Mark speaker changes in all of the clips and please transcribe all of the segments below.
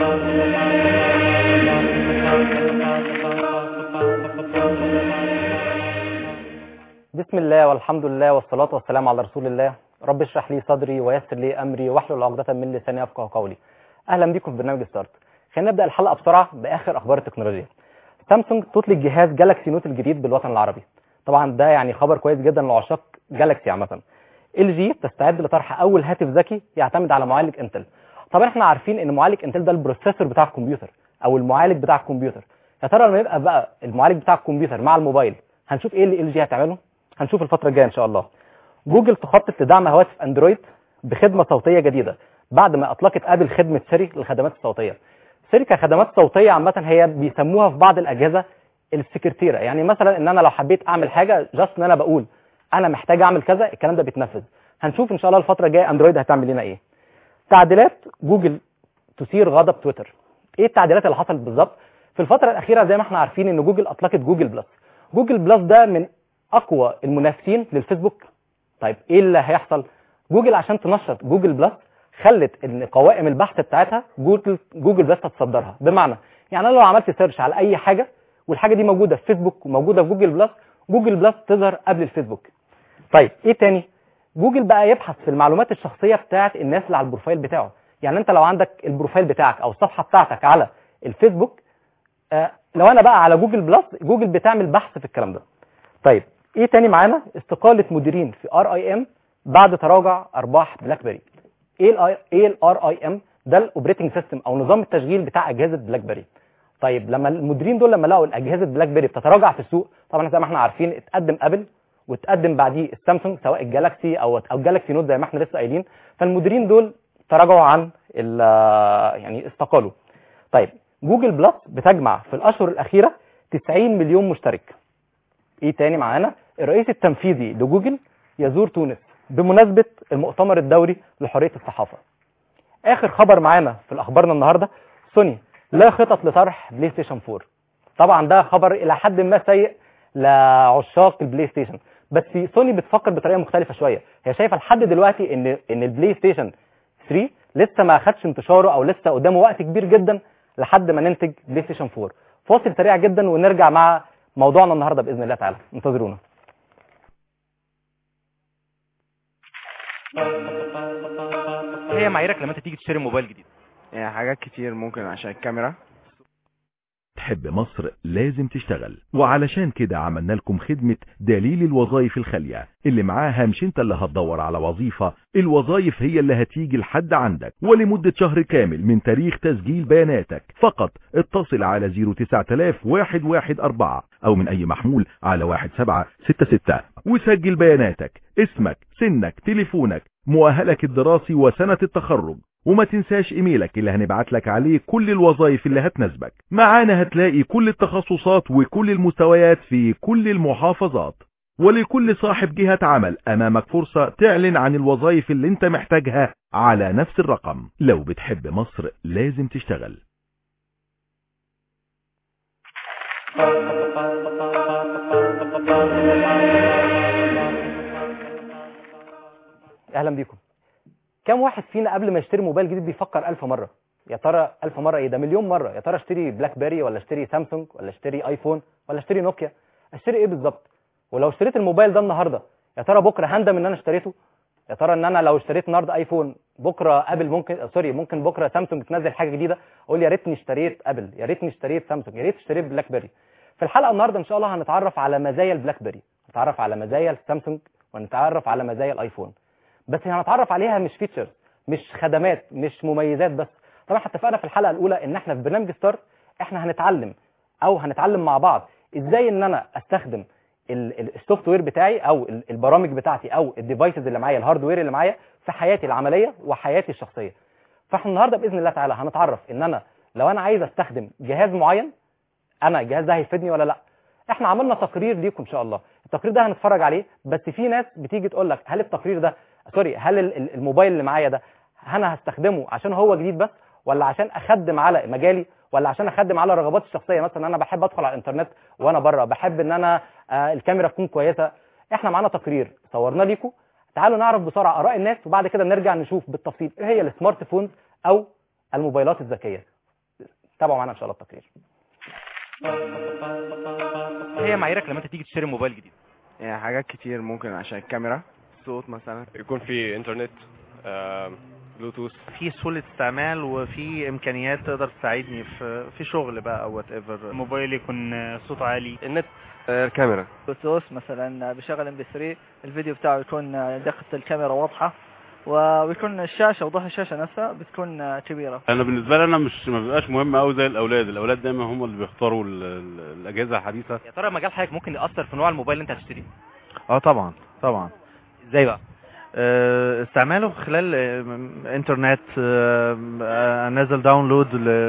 Speaker 1: بسم الله والحمد لله والصلاة والسلام على رسول الله رب اشرح لي صدري ويسر لي أمري واحلل عقدة من لساني يفقهوا قولي أهلا بكم في برنامج ستارت خلينا نبدأ الحلقة بسرعة بآخر أخبار التكنولوجيا سامسونج تطلق جهاز جالاكسي نوت الجديد بالوطن العربي طبعا ده يعني خبر كويس جدا لعشاق جالاكسي عامة ال جي تستعد لطرح أول هاتف ذكي يعتمد على معالج انتل طبعا احنا عارفين ان معالج انتل ده البروسيسور بتاع الكمبيوتر او المعالج بتاع الكمبيوتر يا ترى لما يبقى بقى المعالج بتاع الكمبيوتر مع الموبايل هنشوف ايه اللي ال جي هتعمله هنشوف الفترة الجاية ان شاء الله جوجل تخطط لدعم هواتف اندرويد بخدمة صوتية جديدة بعد ما اطلقت ابل خدمة سيري للخدمات الصوتية سيري كخدمات صوتية عامة هي بيسموها في بعض الاجهزة السكرتيرة يعني مثلا ان انا لو حبيت اعمل حاجة جاست ان انا بقول انا محتاج اعمل كذا الكلام ده بيتنفذ هنشوف ان شاء الله الفترة الجاية اندرويد هتعمل لنا ايه تعديلات جوجل تثير غضب تويتر ايه التعديلات اللي حصلت بالظبط في الفترة الأخيرة زي ما احنا عارفين ان جوجل أطلقت جوجل بلس جوجل بلس ده من أقوى المنافسين للفيسبوك طيب ايه اللي هيحصل جوجل عشان تنشط جوجل بلس خلت ان قوائم البحث بتاعتها جوجل جوجل بلس تتصدرها بمعنى يعني انا لو عملت سيرش على اي حاجة والحاجة دي موجودة في فيسبوك وموجودة في جوجل بلس جوجل بلس تظهر قبل الفيسبوك طيب ايه تاني جوجل بقى يبحث في المعلومات الشخصية بتاعت الناس اللي على البروفايل بتاعه يعني انت لو عندك البروفايل بتاعك او الصفحة بتاعتك على الفيسبوك آه لو انا بقى على جوجل بلس جوجل بتعمل بحث في الكلام ده طيب ايه تاني معانا استقالة مديرين في ار اي ام بعد تراجع ارباح بلاك بيري ايه ال ايه الار اي ام ده الاوبريتنج سيستم او نظام التشغيل بتاع اجهزة بلاك بيري طيب لما المديرين دول لما لقوا الاجهزة بلاك بيري بتتراجع في السوق طبعا زي ما احنا عارفين اتقدم ابل وتقدم بعديه السامسونج سواء الجالاكسي او او الجالاكسي نوت زي ما احنا لسه قايلين فالمديرين دول تراجعوا عن يعني استقالوا طيب جوجل بلس بتجمع في الاشهر الاخيره 90 مليون مشترك ايه تاني معانا الرئيس التنفيذي لجوجل يزور تونس بمناسبه المؤتمر الدوري لحريه الصحافه اخر خبر معانا في الاخبارنا النهارده سوني لا خطط لطرح بلاي ستيشن 4 طبعا ده خبر الى حد ما سيء لعشاق البلاي ستيشن بس سوني بتفكر بطريقه مختلفه شويه هي شايفه لحد دلوقتي ان ان البلاي ستيشن 3 لسه ما اخدش انتشاره او لسه قدامه وقت كبير جدا لحد ما ننتج بلاي ستيشن 4 فاصل سريع جدا ونرجع مع موضوعنا النهارده باذن الله تعالى انتظرونا
Speaker 2: هي معاييرك لما انت تيجي تشتري موبايل جديد
Speaker 3: يعني حاجات كتير ممكن عشان الكاميرا
Speaker 4: تحب مصر لازم تشتغل وعلشان كده عملنا لكم خدمة دليل الوظائف الخالية اللي معاها مش انت اللي هتدور على وظيفة الوظائف هي اللي هتيجي لحد عندك ولمدة شهر كامل من تاريخ تسجيل بياناتك فقط اتصل على 09014 او من اي محمول على 1766 وسجل بياناتك اسمك سنك تليفونك مؤهلك الدراسي وسنة التخرج وما تنساش ايميلك اللي هنبعت لك عليه كل الوظائف اللي هتناسبك معانا هتلاقي كل التخصصات وكل المستويات في كل المحافظات ولكل صاحب جهة عمل امامك فرصة تعلن عن الوظائف اللي انت محتاجها على نفس الرقم لو بتحب مصر لازم تشتغل
Speaker 1: اهلا بيكم كم واحد فينا قبل ما يشتري موبايل جديد بيفكر ألف مرة يا ترى ألف مرة ايه ده مليون مرة يا ترى اشتري بلاك بيري ولا اشتري سامسونج ولا اشتري ايفون ولا اشتري نوكيا اشتري ايه بالظبط ولو اشتريت الموبايل ده النهارده يا ترى بكره هندم ان انا اشتريته يا ترى ان انا لو اشتريت النهارده ايفون بكره ابل ممكن سوري ممكن بكره سامسونج تنزل حاجه جديده اقول يا ريتني اشتريت ابل يا ريتني اشتريت سامسونج يا ريت اشتريت بلاك بيري في الحلقه النهارده ان شاء الله هنتعرف على مزايا البلاك بيري نتعرف على مزايا السامسونج ونتعرف على مزايا الايفون بس هنتعرف عليها مش فيتشرز مش خدمات مش مميزات بس طبعا احنا اتفقنا في الحلقه الاولى ان احنا في برنامج ستارت احنا هنتعلم او هنتعلم مع بعض ازاي ان انا استخدم السوفت وير بتاعي او البرامج بتاعتي او الديفايسز اللي معايا الهاردوير اللي معايا في حياتي العمليه وحياتي الشخصيه فاحنا النهارده باذن الله تعالى هنتعرف ان انا لو انا عايز استخدم جهاز معين انا الجهاز ده هيفيدني ولا لا احنا عملنا تقرير ليكم ان شاء الله التقرير ده هنتفرج عليه بس في ناس بتيجي تقول لك هل التقرير ده سوري هل الموبايل اللي معايا ده انا هستخدمه عشان هو جديد بس ولا عشان اخدم على مجالي ولا عشان اخدم على رغباتي الشخصيه مثلا انا بحب ادخل على الانترنت وانا بره بحب ان انا آه الكاميرا تكون كويسه احنا معانا تقرير صورناه ليكم تعالوا نعرف بسرعه اراء الناس وبعد كده نرجع نشوف بالتفصيل ايه هي السمارت فونز او الموبايلات الذكيه تابعوا معانا ان شاء الله التقرير
Speaker 2: ايه هي معاييرك لما انت تيجي تشتري موبايل جديد
Speaker 3: يعني حاجات كتير ممكن عشان الكاميرا الصوت مثلا
Speaker 5: يكون في انترنت آم، بلوتوث
Speaker 6: في سهولة استعمال وفي امكانيات تقدر تساعدني في في شغل بقى او وات ايفر
Speaker 7: موبايل يكون صوته عالي
Speaker 5: النت آه، الكاميرا
Speaker 8: بلوتوث مثلا بشغل ام بي 3 الفيديو بتاعه يكون دقة الكاميرا واضحة ويكون الشاشة وضوح الشاشة نفسها بتكون كبيرة
Speaker 9: انا بالنسبه لي انا مش ما بيبقاش مهم قوي زي الاولاد الاولاد دايما هم اللي بيختاروا ال- ال- الاجهزه الحديثه
Speaker 2: يا ترى مجال حضرتك ممكن ياثر في نوع الموبايل اللي انت هتشتريه
Speaker 6: اه طبعا طبعا
Speaker 2: ازاي بقى
Speaker 6: آه، استعماله خلال آه، انترنت آه، آه، نزل داونلود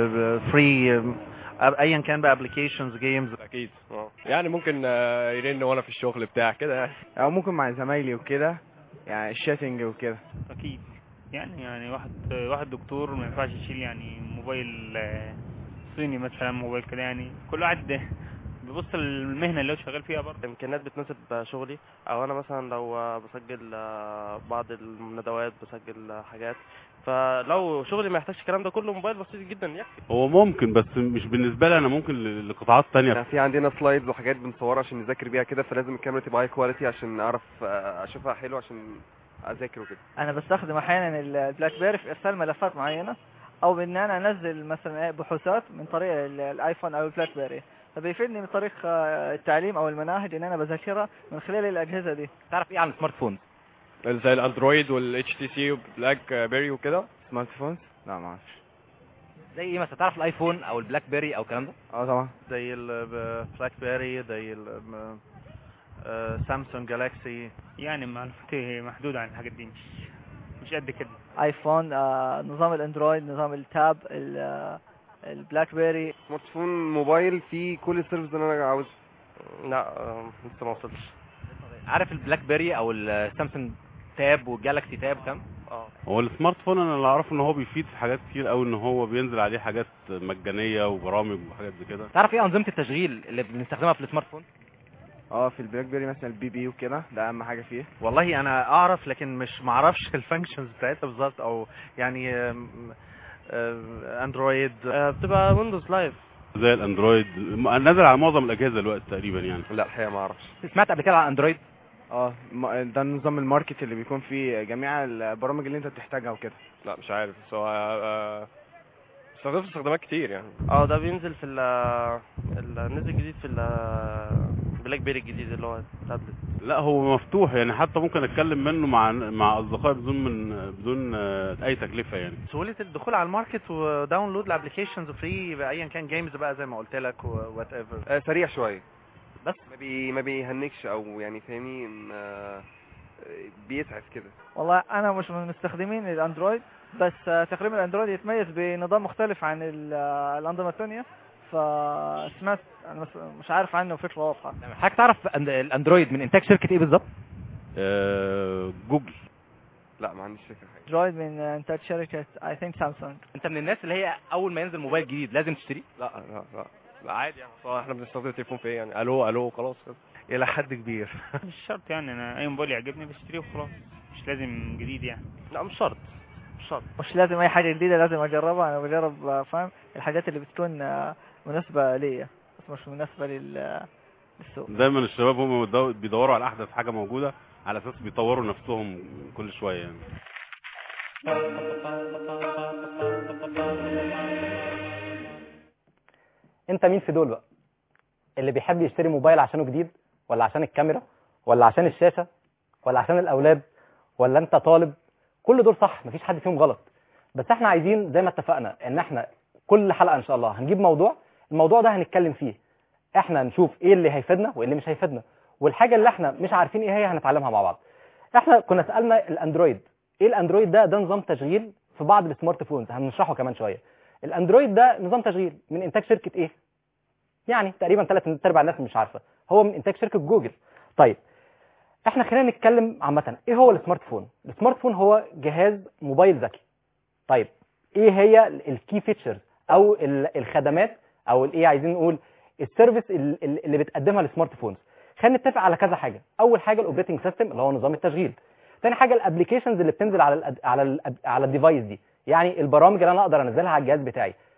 Speaker 6: فري ايا كان بقى ابلكيشنز جيمز
Speaker 5: اكيد آه. يعني ممكن آه، يرن وانا في الشغل بتاع كده يعني
Speaker 3: او ممكن مع زمايلي وكده يعني الشاتنج وكده
Speaker 7: اكيد يعني يعني واحد واحد دكتور ما ينفعش يشيل يعني موبايل آه، صيني مثلا موبايل كده يعني كل واحد بيبص للمهنه اللي هو شغال فيها برضه
Speaker 10: امكانيات بتناسب شغلي او انا مثلا لو بسجل بعض الندوات بسجل حاجات فلو شغلي ما يحتاجش الكلام ده كله موبايل بسيط جدا يكفي
Speaker 9: هو ممكن بس مش بالنسبه لي انا ممكن ل- لقطاعات تانية
Speaker 5: في عندنا سلايدز وحاجات بنصورها عشان نذاكر بيها كده فلازم الكاميرا تبقى هاي كواليتي عشان اعرف آه، اشوفها حلو عشان اذاكر وكده
Speaker 8: انا بستخدم احيانا البلاك بيري في ارسال ملفات معينة او بان انا انزل مثلا بحوثات من طريق ال- الايفون او البلاك بيري فبيفيدني من طريق آه، التعليم او المناهج ان انا بذاكرها من خلال الاجهزة دي
Speaker 1: تعرف ايه عن السمارت فونز
Speaker 5: زي الاندرويد والاتش تي سي وبلاك بيري وكده
Speaker 3: سمارت فونز لا ما اعرفش
Speaker 1: زي ايه مثلا تعرف الايفون او البلاك بيري او الكلام ده
Speaker 3: اه طبعا
Speaker 6: زي البلاك بيري زي ال- آه، سامسونج جالاكسي
Speaker 7: يعني معلوماتي محدودة عن الحاجات دي مش مش قد كده
Speaker 8: ايفون آه، نظام الاندرويد نظام التاب ال- آه، البلاك بيري
Speaker 5: سمارت فون موبايل فيه كل السيرفيس اللي انا عاوزها
Speaker 10: لا آه، لسه ما وصلتش
Speaker 1: عارف البلاك بيري او السامسونج تاب والجالاكسي تاب كام
Speaker 10: اه
Speaker 9: هو السمارت فون انا اللي اعرفه ان هو بيفيد في حاجات كتير قوي ان هو بينزل عليه حاجات مجانيه وبرامج وحاجات زي كده
Speaker 1: تعرف ايه انظمه التشغيل اللي بنستخدمها في السمارت فون
Speaker 3: اه في البلاك بيري مثلا البي بي وكده ده اهم حاجه فيه
Speaker 6: والله انا اعرف لكن مش معرفش الفانكشنز بتاعتها بالظبط او يعني آم، آه، اندرويد
Speaker 10: آه، بتبقى ويندوز لايف
Speaker 9: زي الاندرويد م- نازل على معظم الاجهزه دلوقتي تقريبا يعني
Speaker 5: لا الحقيقه ما اعرفش
Speaker 1: سمعت قبل كده عن اندرويد
Speaker 3: اه ما- ده نظام الماركت اللي بيكون فيه جميع البرامج اللي انت بتحتاجها وكده
Speaker 5: لا مش عارف بس هو آه، استخدمت استخدامات كتير يعني
Speaker 10: اه ده بينزل في ال ال- نزل جديد في البلاك بيري الجديد اللي هو التابلت
Speaker 9: لا هو مفتوح يعني حتى ممكن اتكلم منه مع مع اصدقائي بدون من بدون آه، اي تكلفه يعني
Speaker 6: سهولة الدخول على الماركت وداونلود الابلكيشنز فري ايا كان جيمز بقى زي ما قلت لك وات ايفر
Speaker 5: آه، سريع شويه
Speaker 1: بس
Speaker 5: ما بي ما بيهنكش او يعني فاهمني آه، بيسعف كده
Speaker 8: والله انا مش من مستخدمين الاندرويد بس آه، تقريبا الاندرويد يتميز بنظام مختلف عن ال- آه، الانظمه الثانيه فسمعت انا مس- مش عارف عنه فكره واضحه
Speaker 1: حضرتك تعرف أن- الاندرويد من انتاج شركه ايه بالظبط
Speaker 9: آه، جوجل
Speaker 5: لا ما عنديش فكره حاجه
Speaker 8: اندرويد من آه، انتاج شركه اي ثينك سامسونج
Speaker 1: انت من الناس اللي هي اول ما ينزل موبايل جديد لازم تشتريه
Speaker 5: لا لا لا لا عادي يعني صراحة احنا بنستخدم التليفون في ايه يعني الو الو خلاص كده
Speaker 6: الى حد كبير
Speaker 7: مش شرط يعني انا اي موبايل يعجبني بشتريه وخلاص مش لازم جديد يعني
Speaker 10: لا مش شرط مش شرط
Speaker 8: مش لازم اي حاجه جديده لازم اجربها انا بجرب آه، فاهم الحاجات اللي بتكون آه، مناسبه ليا بس مش مناسبه لل آه، للسوق
Speaker 9: دايما الشباب هم بيدو- بيدوروا على احدث حاجه موجوده على اساس بيطوروا نفسهم كل شويه يعني
Speaker 1: انت مين في دول بقى اللي بيحب يشتري موبايل عشانه جديد ولا عشان الكاميرا ولا عشان الشاشه ولا عشان الاولاد ولا انت طالب كل دول صح مفيش حد فيهم غلط بس احنا عايزين زي ما اتفقنا ان احنا كل حلقه ان شاء الله هنجيب موضوع الموضوع ده هنتكلم فيه احنا نشوف ايه اللي هيفيدنا وايه اللي مش هيفيدنا والحاجه اللي احنا مش عارفين ايه هي هنتعلمها مع بعض احنا كنا سالنا الاندرويد ايه الاندرويد ده ده نظام تشغيل في بعض السمارت فونز هنشرحه كمان شويه الاندرويد ده نظام تشغيل من انتاج شركه ايه يعني تقريبا ثلاث ارباع الناس مش عارفه هو من انتاج شركه جوجل طيب احنا خلينا نتكلم عامه ايه هو السمارت فون السمارت فون هو جهاز موبايل ذكي طيب ايه هي الكي فيتشرز او ال- الخدمات او الايه عايزين نقول السيرفيس ال- ال- اللي بتقدمها السمارت فونز خلينا نتفق على كذا حاجه اول حاجه الاوبريتنج سيستم اللي هو نظام التشغيل تاني حاجه الابلكيشنز اللي بتنزل على ال على ال على الديفايس دي يعني البرامج اللي انا اقدر انزلها على الجهاز بتاعي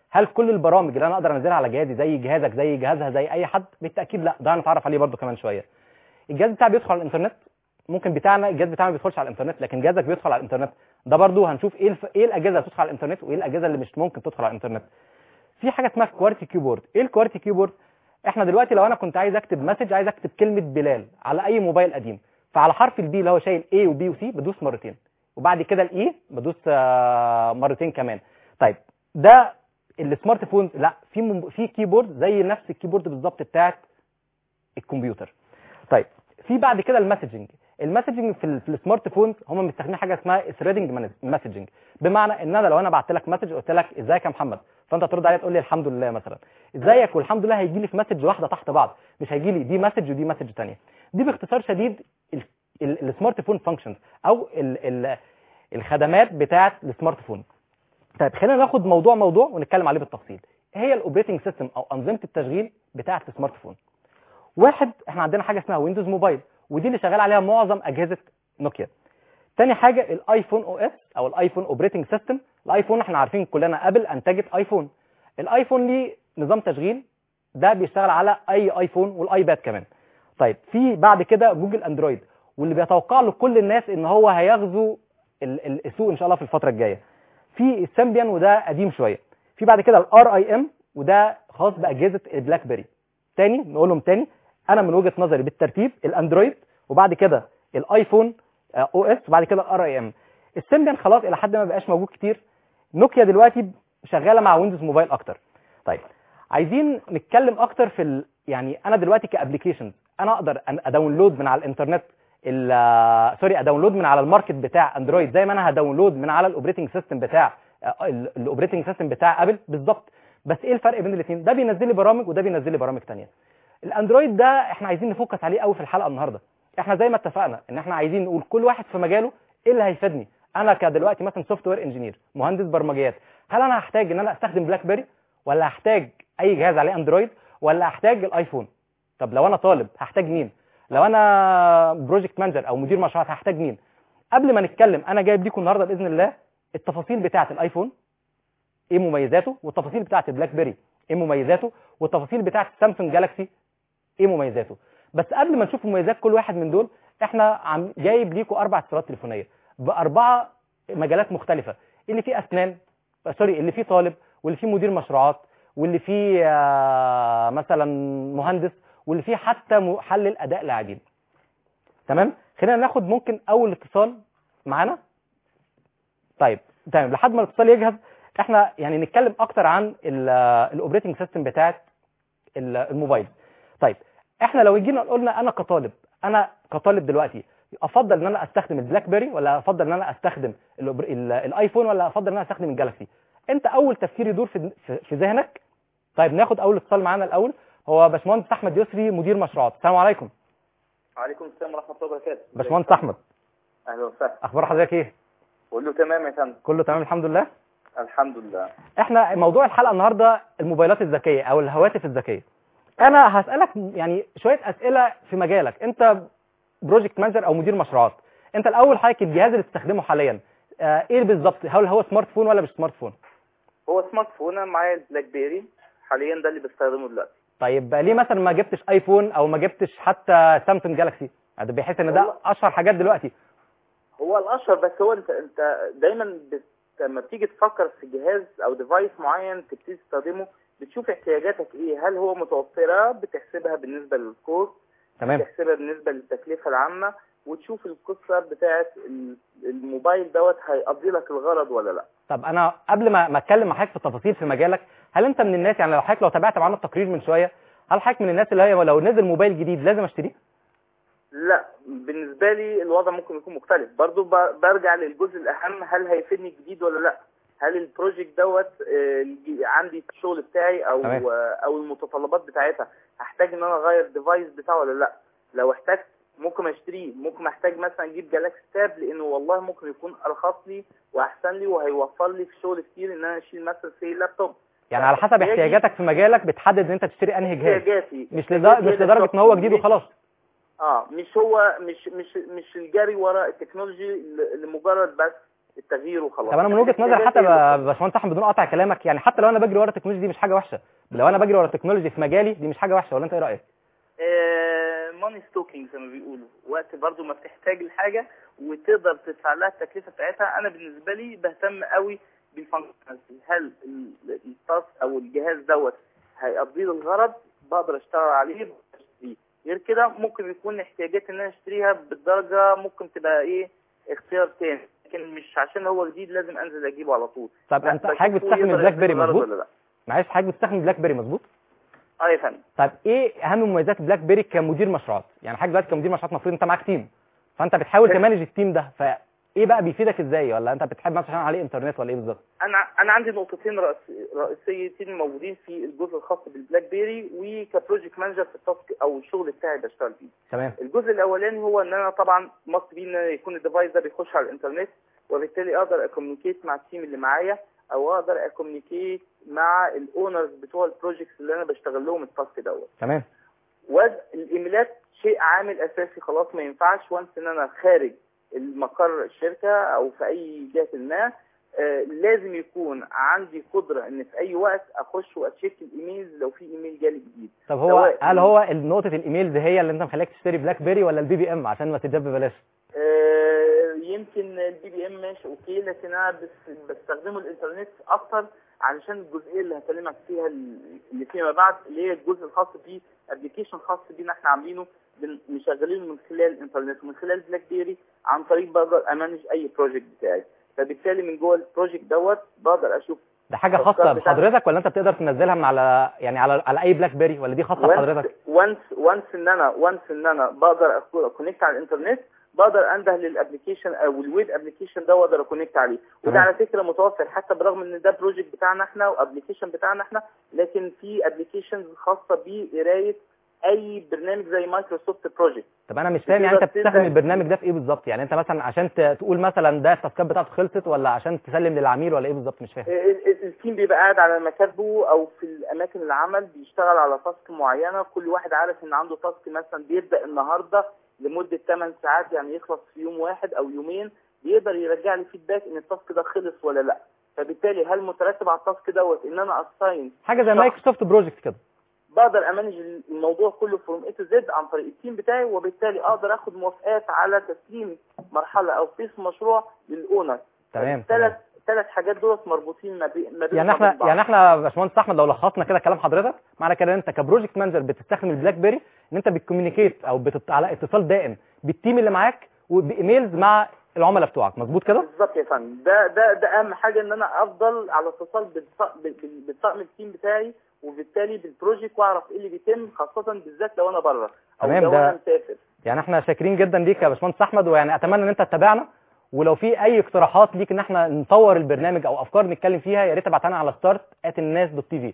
Speaker 1: هل كل البرامج اللي انا اقدر انزلها على جهازي زي جهازك زي جهازها زي اي حد بالتاكيد لا ده هنتعرف عليه برضو كمان شويه الجهاز بتاعي بيدخل على الانترنت ممكن بتاعنا الجهاز بتاعنا ما بيدخلش على الانترنت لكن جهازك بيدخل على الانترنت ده برضو هنشوف ايه الف... ايه الاجهزه اللي بتدخل على الانترنت وايه الاجهزه اللي مش ممكن تدخل على الانترنت في حاجه اسمها كوارتي كيبورد ايه الكوارتي كيبورد احنا دلوقتي لو انا كنت عايز اكتب مسج عايز اكتب كلمه بلال على اي موبايل قديم فعلى حرف البي اللي هو شايل A وبي وسي بدوس مرتين وبعد كده الاي بدوس آه، مرتين كمان طيب ده السمارت فون لا في مم- في كيبورد زي نفس الكيبورد بالظبط بتاعت الكمبيوتر طيب في بعد كده المسجنج المسجنج في, ال- في السمارت فون هم مستخدمين حاجه اسمها ثريدنج مسجنج بمعنى ان انا لو انا بعت لك مسج قلت لك ازيك يا محمد فانت ترد عليا تقول لي الحمد لله مثلا ازيك والحمد لله هيجي لي في مسج واحده تحت بعض مش هيجي لي دي مسج ودي مسج ثانيه دي باختصار شديد ال- ال- السمارت فون فانكشنز او ال ال الخدمات بتاعه السمارت فون طيب خلينا ناخد موضوع موضوع ونتكلم عليه بالتفصيل ايه هي الاوبريتنج سيستم او انظمه التشغيل بتاعه السمارت فون واحد احنا عندنا حاجه اسمها ويندوز موبايل ودي اللي شغال عليها معظم اجهزه نوكيا تاني حاجه الايفون او اس او الايفون اوبريتنج سيستم الايفون احنا عارفين كلنا ابل انتجت ايفون الايفون ليه نظام تشغيل ده بيشتغل على اي ايفون والايباد كمان طيب في بعد كده جوجل اندرويد واللي بيتوقع له كل الناس ان هو هيغزو ال- ال- السوق ان شاء الله في الفتره الجايه في السامبيان وده قديم شويه في بعد كده الار اي ام وده خاص باجهزه البلاك بيري تاني نقولهم تاني انا من وجهه نظري بالترتيب الاندرويد وبعد كده الايفون او اس وبعد كده الار اي ام السيمبيان خلاص الى حد ما بقاش موجود كتير نوكيا دلوقتي شغاله مع ويندوز موبايل اكتر طيب عايزين نتكلم اكتر في ال... يعني انا دلوقتي كابلكيشن انا اقدر أن اداونلود من على الانترنت ال- سوري اداونلود من على الماركت بتاع اندرويد زي ما انا هداونلود من على الاوبريتنج سيستم بتاع الاوبريتنج سيستم بتاع ابل بالظبط بس ايه الفرق بين الاثنين ده بينزل لي برامج وده بينزل لي برامج ثانيه الاندرويد ده احنا عايزين نفوكس عليه قوي في الحلقه النهارده احنا زي ما اتفقنا ان احنا عايزين نقول كل واحد في مجاله ايه اللي هيفيدني انا كدلوقتي مثلا سوفت وير انجينير مهندس برمجيات هل انا هحتاج ان انا استخدم بلاك بيري ولا هحتاج اي جهاز عليه اندرويد ولا هحتاج الايفون طب لو انا طالب هحتاج مين لو انا بروجكت مانجر او مدير مشروعات هحتاج مين قبل ما نتكلم انا جايب لكم النهارده باذن الله التفاصيل بتاعه الايفون ايه مميزاته والتفاصيل بتاعه البلاك بيري ايه مميزاته والتفاصيل بتاعه السامسونج جالاكسي ايه مميزاته بس قبل ما نشوف مميزات كل واحد من دول احنا عم جايب ليكم اربع اتصالات تليفونيه باربعه مجالات مختلفه اللي فيه اسنان سوري اللي فيه طالب واللي فيه مدير مشروعات واللي فيه آه، مثلا مهندس واللي فيه حتى محلل اداء لاعبين تمام خلينا ناخد ممكن اول اتصال معانا طيب تمام لحد ما الاتصال يجهز احنا يعني نتكلم اكتر عن الاوبريتنج سيستم بتاعت ال- الموبايل طيب احنا لو جينا قلنا انا كطالب انا كطالب دلوقتي افضل ان انا استخدم البلاك بيري ولا افضل ان انا استخدم الأوبر- ال- الايفون ولا افضل ان انا استخدم الجالاكسي انت اول تفكير يدور في في- في ذهنك طيب ناخد اول اتصال معانا الاول هو باشمهندس احمد يسري مدير مشروعات السلام عليكم
Speaker 11: وعليكم السلام ورحمة الله وبركاته
Speaker 1: باشمهندس احمد
Speaker 11: أهلا وسهلا
Speaker 1: اخبار حضرتك ايه
Speaker 11: قول له تمام يا فندم
Speaker 1: كله تمام الحمد لله
Speaker 11: الحمد لله
Speaker 1: احنا موضوع الحلقه النهارده الموبايلات الذكيه او الهواتف الذكيه انا هسالك يعني شويه اسئله في مجالك انت بروجكت مانجر او مدير مشروعات انت الاول حضرتك الجهاز اللي بتستخدمه حاليا آه ايه بالظبط هل هو سمارت فون ولا مش سمارت فون
Speaker 11: هو سمارت فون أنا معايا البلاك بيري حاليا ده اللي بستخدمه دلوقتي
Speaker 1: طيب ليه مثلا ما جبتش ايفون او ما جبتش حتى سامسونج جالاكسي ده بيحس ان ده اشهر حاجات دلوقتي
Speaker 11: هو الأشهر بس هو أنت أنت دايما بت... لما بتيجي تفكر في جهاز أو ديفايس معين تبتدي تستخدمه بتشوف احتياجاتك إيه هل هو متوفرة بتحسبها بالنسبة للكوست
Speaker 1: تمام
Speaker 11: بتحسبها بالنسبة للتكلفة العامة وتشوف القصة بتاعت ال- الموبايل دوت هيقضي لك الغرض ولا لا
Speaker 1: طب انا قبل ما ما اتكلم مع حضرتك في التفاصيل في مجالك هل انت من الناس يعني لو حضرتك لو تابعت معانا التقرير من شويه هل حضرتك من الناس اللي هي لو نزل موبايل جديد لازم اشتريه
Speaker 11: لا بالنسبة لي الوضع ممكن يكون مختلف برضو ب- برجع للجزء الأهم هل هيفيدني جديد ولا لا هل البروجكت دوت آه، الج- عندي في الشغل بتاعي او
Speaker 1: تمام.
Speaker 11: آه، او المتطلبات بتاعتها هحتاج ان انا اغير الديفايس بتاعه ولا لا لو احتجت ممكن اشتريه ممكن احتاج مثلا اجيب جالاكسي تاب لانه والله ممكن يكون ارخص لي واحسن لي وهيوفر لي في شغل كتير ان انا اشيل مثلا سي لابتوب
Speaker 1: يعني على حسب
Speaker 11: احتياجي-
Speaker 1: احتياجاتك في مجالك بتحدد ان انت تشتري انهي جهاز
Speaker 11: احتياجاتي
Speaker 1: مش لدرجه مش لدرجه ان هو جديد وخلاص
Speaker 11: اه مش هو مش مش مش الجري ورا التكنولوجي ل- لمجرد بس التغيير وخلاص
Speaker 1: طب انا من وجهه نظر حتى ب- باشمهندس احمد بدون قطع كلامك يعني حتى لو انا بجري ورا التكنولوجي دي مش حاجه وحشه لو انا بجري ورا التكنولوجي في مجالي دي مش حاجه وحشه ولا انت ايه رايك
Speaker 11: ماني ستوكينج زي ما بيقولوا وقت برضو ما بتحتاج الحاجه وتقدر تدفع لها التكلفه بتاعتها انا بالنسبه لي بهتم قوي بالفانكشناليتي هل ال- التاسك او الجهاز دوت هيقضي لي الغرض بقدر اشتغل عليه بقدر اشتريه غير كده ممكن يكون احتياجات ان انا اشتريها بالدرجه ممكن تبقى ايه اختيار تاني لكن مش عشان هو جديد لازم انزل اجيبه على طول
Speaker 1: طب
Speaker 11: لا،
Speaker 1: انت
Speaker 11: بشوفه
Speaker 1: حضرتك بتستخدم
Speaker 11: يقدر
Speaker 1: البلاك
Speaker 11: يقضي
Speaker 1: بيري
Speaker 11: الغرض
Speaker 1: مظبوط
Speaker 11: ولا لا
Speaker 1: معلش حضرتك بتستخدم البلاك بيري مظبوط
Speaker 11: اه يا فندم
Speaker 1: طيب ايه اهم مميزات البلاك بيري كمدير مشروعات يعني حضرتك دلوقتي كمدير مشروعات المفروض انت معاك تيم فانت بتحاول تمانج التيم ده فايه بقى بيفيدك ازاي ولا انت بتحب مثلا عشان عليه انترنت ولا ايه بالظبط
Speaker 11: انا انا عندي نقطتين رئيس- رئيسيتين موجودين في الجزء الخاص بالبلاك بيري وكبروجكت مانجر في التاسك او الشغل بتاعي بشتغل فيه
Speaker 1: تمام
Speaker 11: الجزء الاولاني هو ان انا طبعا مصر بيه ان يكون الديفايس ده بيخش على الانترنت وبالتالي اقدر اكوميونيكيت مع التيم اللي معايا او اقدر اكوميونيكيت مع الاونرز بتوع البروجكتس اللي انا بشتغل لهم التاسك دوت
Speaker 1: تمام
Speaker 11: والايميلات شيء عامل اساسي خلاص ما ينفعش وانس ان انا خارج المقر الشركه او في اي جهه ما آه لازم يكون عندي قدره ان في اي وقت اخش واتشيك الايميل لو في ايميل جالي جديد
Speaker 1: طب هو
Speaker 11: سواء-
Speaker 1: هل هو نقطه الايميل دي هي اللي انت مخليك تشتري بلاك بيري ولا البي بي ام عشان ما تتجاب ببلاش
Speaker 11: آه، يمكن البي بي ام ماشي اوكي لكن انا بس بستخدمه الانترنت اكتر علشان الجزئيه اللي هكلمك فيها اللي فيما بعد اللي هي الجزء الخاص بيه ابلكيشن خاص بينا احنا عاملينه بن- مشغلينه من خلال الانترنت ومن خلال بلاك بيري عن طريق بقدر امانج اي بروجكت بتاعي فبالتالي من جوه البروجكت دوت بقدر اشوف
Speaker 1: ده حاجه
Speaker 11: الأفكار
Speaker 1: خاصه
Speaker 11: بتاعتك.
Speaker 1: بحضرتك ولا انت بتقدر تنزلها من على يعني على على اي بلاك بيري ولا دي خاصه بحضرتك
Speaker 11: وانس وانس ان انا وانس ان انا بقدر اكونكت على الانترنت بقدر انده للابلكيشن او الويب ابلكيشن ده واقدر اكونكت عليه وده
Speaker 1: تمام.
Speaker 11: على فكره متوفر حتى برغم ان ده بروجكت بتاعنا احنا وابلكيشن بتاعنا احنا لكن في ابلكيشنز خاصه بقرايه اي برنامج زي مايكروسوفت بروجكت
Speaker 1: طب انا مش فاهم يعني انت
Speaker 11: بتقدر
Speaker 1: بتستخدم
Speaker 11: تبدأ-
Speaker 1: البرنامج ده في ايه بالظبط يعني انت مثلا عشان ت- تقول مثلا ده التاسكات بتاعته خلصت ولا عشان تسلم للعميل ولا ايه بالظبط مش فاهم
Speaker 11: ال- ال- التيم بيبقى قاعد على مكاتبه او في الاماكن العمل بيشتغل على تاسك معينه كل واحد عارف ان عنده تاسك مثلا بيبدا النهارده لمده 8 ساعات يعني يخلص في يوم واحد او يومين بيقدر يرجع لي فيدباك ان التاسك ده خلص ولا لا فبالتالي هل مترتب على التاسك دوت ان انا اساين
Speaker 1: حاجه زي مايكروسوفت بروجكت كده
Speaker 11: بقدر امانج الموضوع كله فروم اي تو زد عن طريق التيم بتاعي وبالتالي اقدر اخد موافقات على تسليم مرحله او قسم مشروع للاونر
Speaker 1: تمام
Speaker 11: ثلاث ثلاث حاجات دول مربوطين ما بي- ما بين
Speaker 1: يعني احنا يعني احنا يا باشمهندس احمد لو لخصنا كده كلام حضرتك معنى كده ان انت كبروجكت مانجر بتستخدم البلاك بيري ان انت بتكومينيكيت او بت... على اتصال دائم بالتيم اللي معاك وبايميلز مع العملاء بتوعك مظبوط كده
Speaker 11: بالظبط يا فندم ده ده ده اهم حاجه ان انا افضل على اتصال بالط- بال- بال- بالطاقم التيم بتاعي وبالتالي بالبروجكت واعرف ايه اللي بيتم خاصه بالذات لو انا بره او
Speaker 1: تمام،
Speaker 11: لو
Speaker 1: ده-
Speaker 11: انا مسافر
Speaker 1: يعني احنا شاكرين جدا ليك يا باشمهندس احمد ويعني اتمنى ان انت تتابعنا ولو في اي اقتراحات ليك ان احنا نطور البرنامج او افكار نتكلم فيها يا ريت تبعتها لنا على ستارت الناس دوت تي في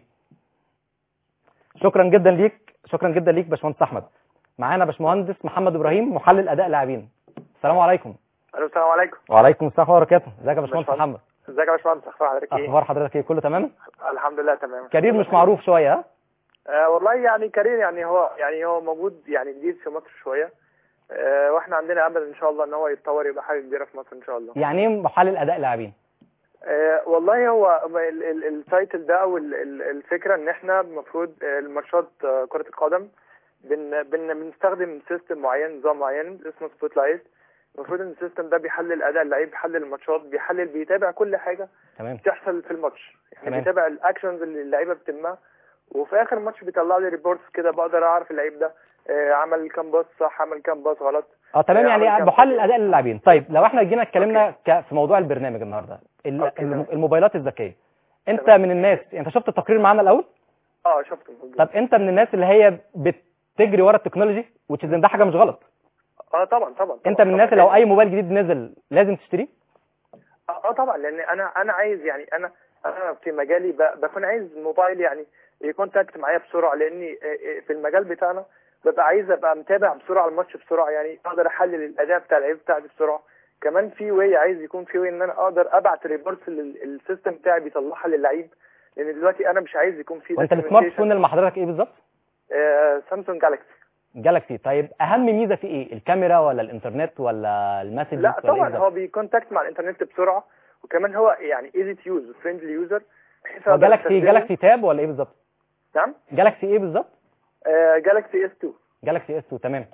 Speaker 1: شكرا جدا ليك شكرا جدا ليك باشمهندس احمد معانا باشمهندس محمد ابراهيم محلل اداء لاعبين السلام عليكم
Speaker 12: الو السلام عليكم
Speaker 1: وعليكم السلام ورحمه الله وبركاته ازيك يا باشمهندس
Speaker 12: باشمهندس.
Speaker 1: محمد
Speaker 12: ازيك يا باشمهندس اخبار حضرتك ايه
Speaker 1: اخبار حضرتك ايه كله تمام
Speaker 12: الحمد لله تمام
Speaker 1: كارير مش معروف شويه ها
Speaker 12: آه والله يعني كارير يعني هو يعني هو موجود يعني جديد في مصر شويه آه واحنا عندنا امل ان شاء الله ان هو يتطور يبقى حاجه كبيره في مصر ان شاء الله
Speaker 1: يعني ايه محلل اداء لاعبين
Speaker 12: آه والله هو ال- ال- التايتل ده او ال- ال- الفكره ان احنا المفروض آه، الماتشات آه، كره القدم بن بن بنستخدم سيستم معين نظام معين اسمه سبوت لايت المفروض ان السيستم ده بيحلل اداء اللعيب بيحلل الماتشات بيحلل بيتابع كل حاجه
Speaker 1: تمام
Speaker 12: بتحصل في الماتش يعني
Speaker 1: تمام.
Speaker 12: بيتابع الاكشنز اللي اللعيبه بتتمها وفي اخر الماتش بيطلع لي ريبورتس كده بقدر اعرف اللعيب ده آه، عمل كام باص صح عمل كام باص غلط
Speaker 1: اه تمام
Speaker 12: آه،
Speaker 1: يعني
Speaker 12: عمل كام
Speaker 1: محلل اداء للاعبين طيب لو احنا جينا اتكلمنا ك- في موضوع البرنامج النهارده ال-
Speaker 12: أوكي،
Speaker 1: الم-
Speaker 12: تمام.
Speaker 1: الموبايلات الذكيه انت
Speaker 12: تمام.
Speaker 1: من الناس انت شفت التقرير معانا الاول
Speaker 12: اه شفته موجود.
Speaker 1: طب انت من الناس اللي هي بتجري ورا التكنولوجي which is إن ده حاجه مش غلط
Speaker 12: اه طبعا طبعا
Speaker 1: انت من الناس اللي لو اي موبايل جديد نزل لازم تشتريه
Speaker 12: اه آه طبعا لان انا انا عايز يعني انا انا في مجالي ب- بكون عايز موبايل يعني يكونتاكت معايا بسرعه لاني آه، آه، في المجال بتاعنا ببقى عايز ابقى متابع بسرعه الماتش بسرعه يعني اقدر احلل الاداء بتاع اللعيب بتاعتي بسرعه كمان في واي عايز يكون في واي ان انا اقدر ابعت ريبورتس السيستم بتاعي بيطلعها للعيب لان دلوقتي انا مش عايز يكون في
Speaker 1: وانت السمارت فون اللي مع حضرتك ايه بالظبط
Speaker 12: آه سامسونج جالاكسي
Speaker 1: جالاكسي طيب اهم ميزه في ايه الكاميرا ولا الانترنت ولا المسج
Speaker 12: لا طبعا هو بيكونتاكت مع الانترنت بسرعه وكمان هو يعني ايزي تو يوز فريندلي يوزر بحيث
Speaker 1: هو
Speaker 12: أقدر
Speaker 1: جالاكسي
Speaker 12: أستخدمه-
Speaker 1: جالاكسي تاب ولا ايه بالظبط
Speaker 12: نعم
Speaker 1: جالاكسي ايه بالظبط
Speaker 12: جالاكسي اس 2
Speaker 1: جالاكسي اس 2 تمام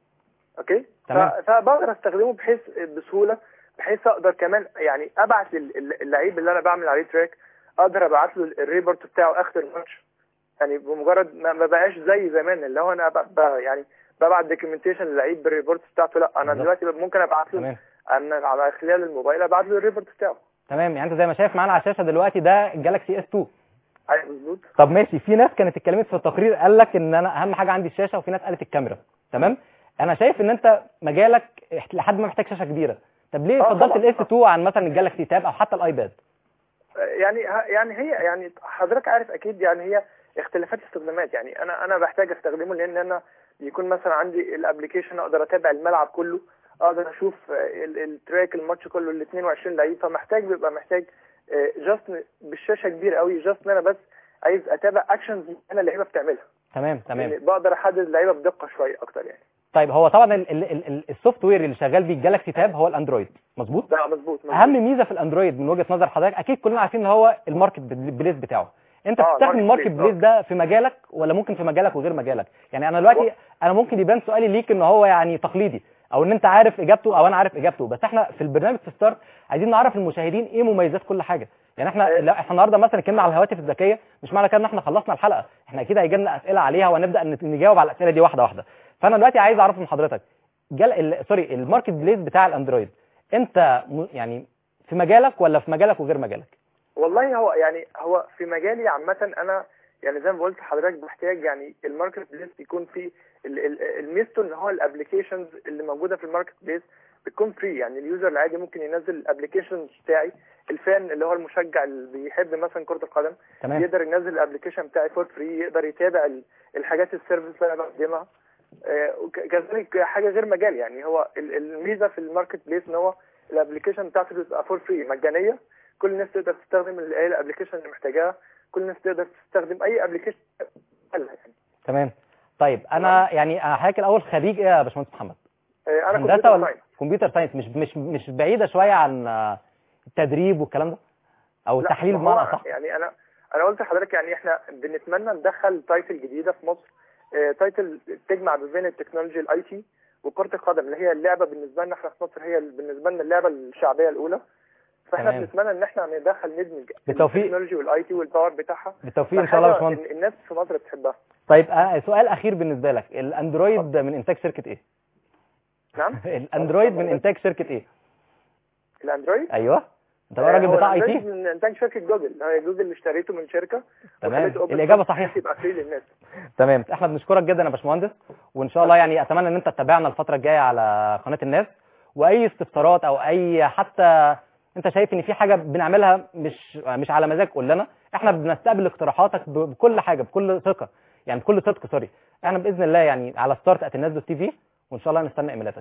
Speaker 12: اوكي
Speaker 1: تمام.
Speaker 12: ف- فبقدر استخدمه بحيث بسهوله بحيث اقدر كمان يعني ابعت لل- ال- اللعيب اللي انا بعمل عليه تراك اقدر ابعت له الريبورت بتاعه اخر الماتش يعني بمجرد ما ما بقاش زي زمان اللي هو انا ب- ب- يعني ببعت دوكيومنتيشن للعيب بالريبورت بتاعته لا انا
Speaker 1: بالظبط.
Speaker 12: دلوقتي ممكن ابعت له
Speaker 1: تمام
Speaker 12: انا على خلال الموبايل ابعت له الريبورت بتاعه
Speaker 1: تمام يعني انت زي ما شايف معانا على الشاشه دلوقتي ده الجالاكسي اس 2
Speaker 12: ايوه مظبوط
Speaker 1: طب ماشي في ناس كانت اتكلمت في التقرير قال لك ان انا اهم حاجه عندي الشاشه وفي ناس قالت الكاميرا تمام انا شايف ان انت مجالك لحد ما محتاج شاشه كبيره طب ليه
Speaker 12: آه
Speaker 1: فضلت
Speaker 12: طبعاً.
Speaker 1: الاس 2 عن مثلا الجالاكسي تاب او حتى الايباد
Speaker 12: يعني يعني هي يعني حضرتك عارف اكيد يعني هي اختلافات استخدامات يعني انا انا بحتاج استخدمه لان انا بيكون مثلا عندي الابلكيشن اقدر اتابع الملعب كله اقدر اشوف ال- التراك الماتش كله ال 22 لعيب فمحتاج بيبقى محتاج جاست بالشاشه كبيره قوي جاست ان انا بس عايز اتابع اكشنز انا اللعيبه بتعملها
Speaker 1: تمام تمام
Speaker 12: يعني بقدر احدد اللعيبه بدقه شويه اكتر يعني
Speaker 1: طيب هو طبعا ال- ال- ال- ال- السوفت وير اللي شغال بيه الجالاكسي تاب هو الاندرويد مظبوط
Speaker 12: ده مظبوط مظبوط.
Speaker 1: اهم ميزه في الاندرويد من وجهه نظر حضرتك اكيد كلنا عارفين ان هو الماركت بليس بتاعه انت
Speaker 12: آه،
Speaker 1: بتستخدم
Speaker 12: الماركت
Speaker 1: الماركت
Speaker 12: بليس،
Speaker 1: بليس ده في مجالك ولا ممكن في مجالك وغير مجالك يعني انا دلوقتي انا ممكن يبان سؤالي ليك ان هو يعني تقليدي او ان انت عارف اجابته او انا عارف اجابته بس احنا في البرنامج في ستارت عايزين نعرف المشاهدين ايه مميزات كل حاجه يعني احنا لا احنا النهارده مثلا اتكلمنا على الهواتف الذكيه مش معنى كده ان احنا خلصنا الحلقه احنا اكيد هيجي لنا اسئله عليها وهنبدا ن- نجاوب على الاسئله دي واحده واحده فانا دلوقتي عايز اعرف من حضرتك جل... ال... سوري الماركت بليس بتاع الاندرويد انت م... يعني في مجالك ولا في مجالك وغير مجالك
Speaker 12: والله هو يعني هو في مجالي عامة أنا يعني زي ما قلت لحضرتك بحتاج يعني الماركت بليس يكون فيه ال- ال- الميزته إن هو الابلكيشنز اللي موجودة في الماركت بليس بتكون فري يعني اليوزر العادي ممكن ينزل الابلكيشن بتاعي الفان اللي هو المشجع اللي بيحب مثلا كرة القدم
Speaker 1: تمام.
Speaker 12: يقدر ينزل الابلكيشن بتاعي فور فري يقدر يتابع ال- الحاجات السيرفيس اللي انا بقدمها آه، وك- كذلك حاجه غير مجال يعني هو ال- الميزه في الماركت بليس ان هو الابلكيشن بتاعته بتبقى فور فري مجانيه كل الناس تقدر تستخدم ال- اي الابلكيشن اللي محتاجاها كل الناس تقدر تستخدم اي ابلكيشن يعني
Speaker 1: تمام طيب انا يعني حضرتك الاول خريج ايه يا باشمهندس محمد
Speaker 12: آه، انا
Speaker 1: هندسه
Speaker 12: كمبيوتر
Speaker 1: ولا
Speaker 12: ساينس
Speaker 1: كمبيوتر ساينس مش مش مش بعيده شويه عن آه، التدريب والكلام ده او
Speaker 12: لا،
Speaker 1: التحليل
Speaker 12: ما
Speaker 1: بمعنى
Speaker 12: هو
Speaker 1: اصح
Speaker 12: يعني انا انا قلت لحضرتك يعني احنا بنتمنى ندخل تايتل جديده في مصر آه، تايتل تجمع ما بين التكنولوجيا الاي تي وكره القدم اللي هي اللعبه بالنسبه لنا احنا في مصر هي بالنسبه لنا اللعبه الشعبيه الاولى فاحنا
Speaker 1: تمام.
Speaker 12: بنتمنى ان احنا ندخل ندمج
Speaker 1: بالتوفيق.
Speaker 12: التكنولوجي والاي تي والباور بتاعها
Speaker 1: بالتوفيق ان شاء الله يا
Speaker 12: فحاجة
Speaker 1: باشمهندس
Speaker 12: ال- الناس في مصر بتحبها
Speaker 1: طيب آه، سؤال اخير بالنسبه لك الاندرويد من انتاج شركه ايه
Speaker 12: نعم
Speaker 1: الاندرويد من انتاج شركه ايه
Speaker 12: الاندرويد
Speaker 1: ايوه انت بقى راجل
Speaker 12: هو
Speaker 1: بتاع اي
Speaker 12: الأندرويد
Speaker 1: تي
Speaker 12: من انتاج شركه جوجل هي جوجل اللي اشتريته من شركه
Speaker 1: تمام
Speaker 12: وخليته open
Speaker 1: الاجابه
Speaker 12: source
Speaker 1: صحيحه
Speaker 12: بحيث يبقى فري للناس
Speaker 1: تمام احنا بنشكرك جدا يا باشمهندس وان شاء الله يعني اتمنى ان انت تتابعنا الفتره الجايه على قناه الناس واي استفسارات او اي حتى انت شايف ان في حاجه بنعملها مش مش على مزاج قول لنا احنا بنستقبل اقتراحاتك ب- بكل حاجه بكل ثقه يعني بكل صدق سوري احنا باذن الله يعني على ستارت ات الناس دوت تي في وان شاء الله نستنى ايميلاتك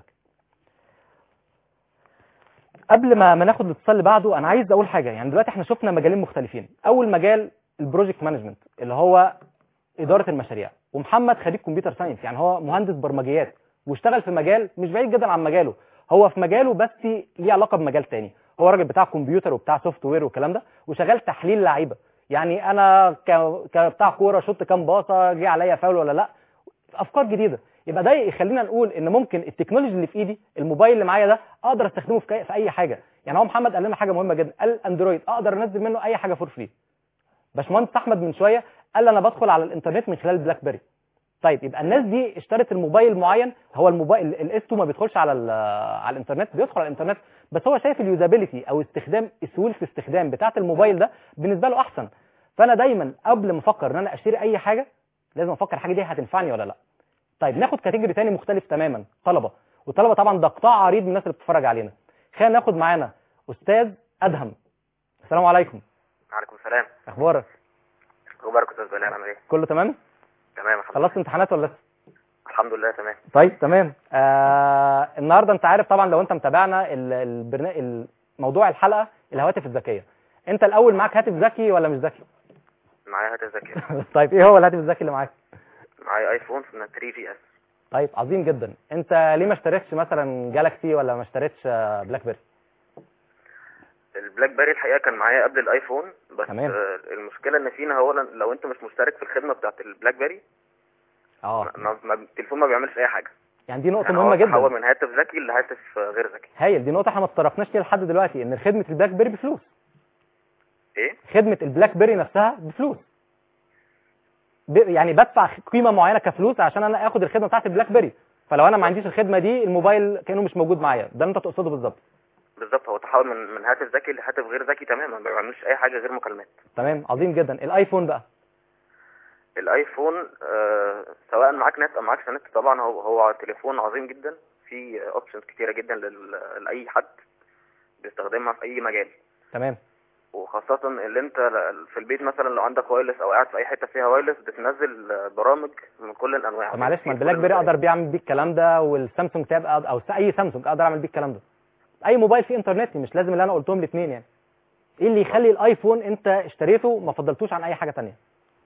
Speaker 1: قبل ما ما ناخد الاتصال اللي بعده انا عايز اقول حاجه يعني دلوقتي احنا شفنا مجالين مختلفين اول مجال البروجكت مانجمنت اللي هو اداره المشاريع ومحمد خريج كمبيوتر ساينس يعني هو مهندس برمجيات واشتغل في مجال مش بعيد جدا عن مجاله هو في مجاله بس ليه علاقه بمجال تاني هو راجل بتاع كمبيوتر وبتاع سوفت وير والكلام ده وشغال تحليل لعيبه يعني انا ك- كبتاع كوره شوت كام باصه جه عليا فاول ولا لا افكار جديده يبقى ده يخلينا نقول ان ممكن التكنولوجي اللي في ايدي الموبايل اللي معايا ده اقدر استخدمه في, كي- في اي حاجه يعني هو محمد قال لنا حاجه مهمه جدا قال اندرويد اقدر انزل منه اي حاجه فور فري باشمهندس احمد من شويه قال انا بدخل على الانترنت من خلال بلاك بيري طيب يبقى الناس دي اشترت الموبايل معين هو الموبايل الاس 2 ما بيدخلش على ال- على الانترنت بيدخل على الانترنت بس هو شايف اليوزابيلتي او استخدام سهوله الاستخدام بتاعه الموبايل ده بالنسبه له احسن فانا دايما قبل ما افكر ان انا اشتري اي حاجه لازم افكر الحاجه دي هتنفعني ولا لا طيب ناخد كاتيجوري تاني مختلف تماما طلبه والطلبه طبعا ده قطاع عريض من الناس اللي بتتفرج علينا خلينا ناخد معانا استاذ ادهم السلام عليكم
Speaker 13: وعليكم السلام
Speaker 1: اخبارك
Speaker 13: اخبارك يا استاذ بلال عامل ايه
Speaker 1: كله تمام
Speaker 13: تمام الحمد
Speaker 1: خلصت امتحانات ولا لسه
Speaker 13: الحمد لله تمام
Speaker 1: طيب تمام آه النهارده انت عارف طبعا لو انت متابعنا ال- البرنا... موضوع الحلقه الهواتف الذكيه انت الاول معاك هاتف ذكي ولا مش ذكي
Speaker 13: معايا هاتف ذكي
Speaker 1: طيب ايه هو الهاتف الذكي اللي معاك
Speaker 13: معايا ايفون 3 جي اس
Speaker 1: طيب عظيم جدا انت ليه ما اشتريتش مثلا جالاكسي ولا ما اشتريتش آه، بلاك بيري
Speaker 13: البلاك بيري الحقيقه كان معايا قبل الايفون بس
Speaker 1: تمام.
Speaker 13: آه، المشكله ان فينا هو لو انت مش مشترك في الخدمه بتاعت البلاك بيري
Speaker 1: اه
Speaker 13: ما ما التليفون ما بيعملش اي حاجه
Speaker 1: يعني دي نقطه
Speaker 13: يعني
Speaker 1: مهمه
Speaker 13: هو
Speaker 1: جدا
Speaker 13: تحول من هاتف ذكي لهاتف آه، غير ذكي
Speaker 1: هايل دي نقطه احنا ما اتطرقناش فيها لحد دلوقتي ان خدمه البلاك بيري بفلوس
Speaker 13: ايه
Speaker 1: خدمه البلاك بيري نفسها بفلوس ب... يعني بدفع قيمه معينه كفلوس عشان انا اخد الخدمه بتاعت البلاك بيري فلو انا ما عنديش الخدمه دي الموبايل كانه مش موجود معايا ده اللي انت تقصده بالظبط
Speaker 13: بالظبط هو تحول من من هاتف ذكي لهاتف غير ذكي تماما ما بيعملش اي حاجه غير مكالمات
Speaker 1: تمام عظيم جدا الايفون بقى
Speaker 13: الايفون آه سواء معاك نت او معاكش نت طبعا هو هو تليفون عظيم جدا فيه اوبشنز كتيره جدا لل- لاي حد بيستخدمها في اي مجال
Speaker 1: تمام
Speaker 13: وخاصة اللي انت ل- في البيت مثلا لو عندك وايرلس او قاعد في اي حتة فيها وايرلس بتنزل آه، برامج من كل الانواع
Speaker 1: طب معلش ما
Speaker 13: في
Speaker 1: البلاك
Speaker 13: كل
Speaker 1: بيري
Speaker 13: المجالات.
Speaker 1: اقدر بيه اعمل بيه الكلام ده والسامسونج تاب أقدر- او اي سامسونج اقدر اعمل بيه الكلام ده اي موبايل فيه انترنت مش لازم اللي انا قلتهم الاثنين يعني ايه اللي يخلي الايفون انت اشتريته ما فضلتوش عن اي حاجه تانية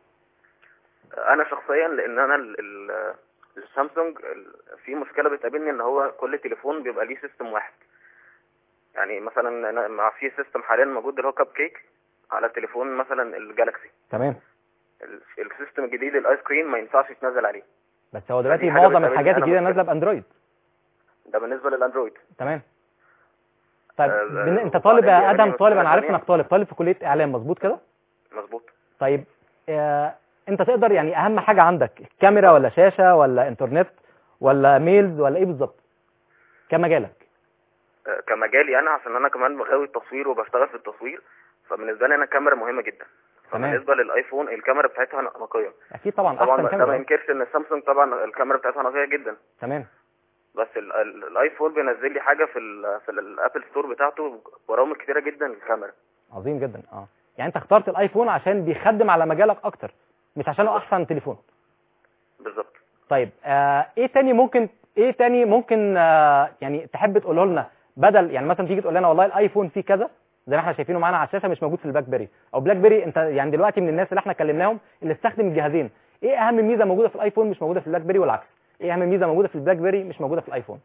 Speaker 13: انا شخصيا لان انا ال- ال- السامسونج ال- في مشكله بتقابلني ان هو كل تليفون بيبقى ليه سيستم واحد يعني مثلا انا مع في سيستم حاليا موجود اللي هو كاب كيك على تليفون مثلا الجالاكسي
Speaker 1: تمام
Speaker 13: ال- السيستم الجديد الايس كريم ما ينفعش يتنزل عليه
Speaker 1: بس هو دلوقتي
Speaker 13: دي حاجة
Speaker 1: معظم
Speaker 13: بتقابلني
Speaker 1: الحاجات
Speaker 13: أنا
Speaker 1: الجديده
Speaker 13: مشكلة.
Speaker 1: نازله باندرويد
Speaker 13: ده بالنسبه للاندرويد
Speaker 1: تمام طيب
Speaker 13: آه،
Speaker 1: بن... انت
Speaker 13: وبعدين
Speaker 1: طالب يا
Speaker 13: بيقابلني
Speaker 1: ادم طالب انا
Speaker 13: مشكلة
Speaker 1: عارف
Speaker 13: تانية.
Speaker 1: انك طالب طالب في كليه اعلام مظبوط كده
Speaker 13: مظبوط
Speaker 1: طيب آه انت تقدر يعني اهم حاجه عندك كاميرا ولا شاشه ولا انترنت ولا ميلز ولا ايه بالظبط كمجالك
Speaker 13: آه، كمجالي انا عشان انا كمان بغاوي التصوير وبشتغل في التصوير فبالنسبه لي انا الكاميرا مهمه جدا
Speaker 1: تمام
Speaker 13: بالنسبه للايفون الكاميرا بتاعتها نقيه
Speaker 1: اكيد طبعا
Speaker 13: طبعا
Speaker 1: احسن
Speaker 13: ده ما
Speaker 1: كاميرا
Speaker 13: ينكرش ان السامسونج طبعا الكاميرا بتاعتها نقيه جدا
Speaker 1: تمام
Speaker 13: بس ال- ال- الايفون بينزل لي حاجه في ال في الابل ستور بتاعته برامج كتيره جدا للكاميرا
Speaker 1: عظيم جدا اه يعني انت اخترت الايفون عشان بيخدم على مجالك اكتر مش عشان هو احسن تليفون
Speaker 13: بالظبط
Speaker 1: طيب آه ايه تاني ممكن ايه تاني ممكن آه يعني تحب تقوله لنا بدل يعني مثلا تيجي تقول لنا والله الايفون فيه كذا زي ما احنا شايفينه معانا على الشاشه مش موجود في البلاك بيري او بلاك بيري انت يعني دلوقتي من الناس اللي احنا كلمناهم اللي استخدم الجهازين ايه اهم ميزه موجوده في الايفون مش موجوده في البلاك بيري والعكس ايه اهم ميزه موجوده في البلاك بيري مش موجوده في الايفون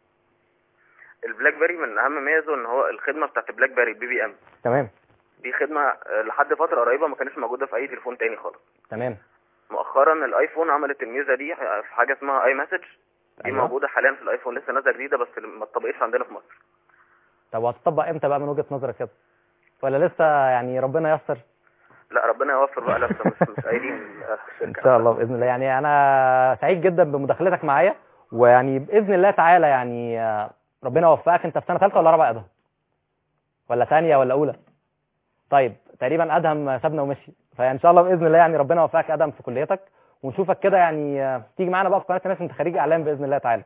Speaker 13: البلاك بيري من اهم ميزه ان هو الخدمه بتاعت البلاك بيري بي بي ام
Speaker 1: تمام
Speaker 13: دي خدمه آه، لحد فتره قريبه ما كانتش موجوده في اي تليفون تاني خالص
Speaker 1: تمام
Speaker 13: مؤخرا الايفون عملت الميزه دي في حاجه اسمها اي مسج دي
Speaker 1: أيوة.
Speaker 13: موجوده حاليا في الايفون لسه نازله جديده بس ما اتطبقتش عندنا في مصر
Speaker 1: طب وهتطبق امتى بقى من وجهه نظرك كده ولا لسه يعني ربنا ييسر
Speaker 13: لا ربنا يوفر بقى لسه مش مش قايلين آه،
Speaker 1: ان
Speaker 13: الشركه
Speaker 1: شاء الله باذن الله يعني انا سعيد جدا بمداخلتك معايا ويعني باذن الله تعالى يعني آه، ربنا يوفقك انت في سنه ثالثه ولا رابعه ادهم ولا ثانيه ولا اولى طيب تقريبا ادهم سابنا ومشي فان شاء الله باذن الله يعني ربنا يوفقك ادهم في كليتك ونشوفك كده يعني آه، تيجي معانا بقى في قناه الناس انت خريج اعلام باذن الله تعالى